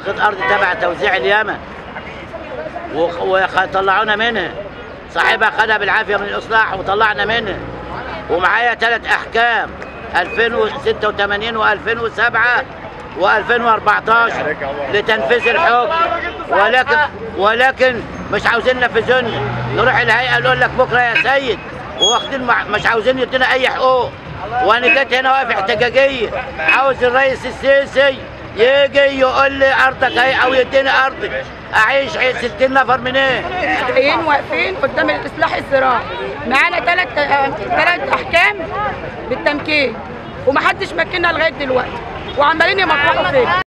واخد ارض تبع توزيع اليمن وخ- وطلعونا منها صاحبها خدها بالعافيه من الاصلاح وطلعنا منها ومعايا ثلاث احكام 2086 و2007 و2014 لتنفيذ الحكم ولكن ولكن مش عاوزين ينفذونا نروح الهيئه نقول لك بكره يا سيد واخدين مع- مش عاوزين يدينا اي حقوق وانا جيت هنا واقف احتجاجيه عاوز الرئيس السيسي يجي يقول لي ارضك اهي او يديني ارضي اعيش عيش 60 نفر منين؟ جايين واقفين قدام الاصلاح الزراعي معانا ثلاث ثلاث احكام بالتمكين ومحدش مكننا لغايه دلوقتي وعمالين يمطوحوا فين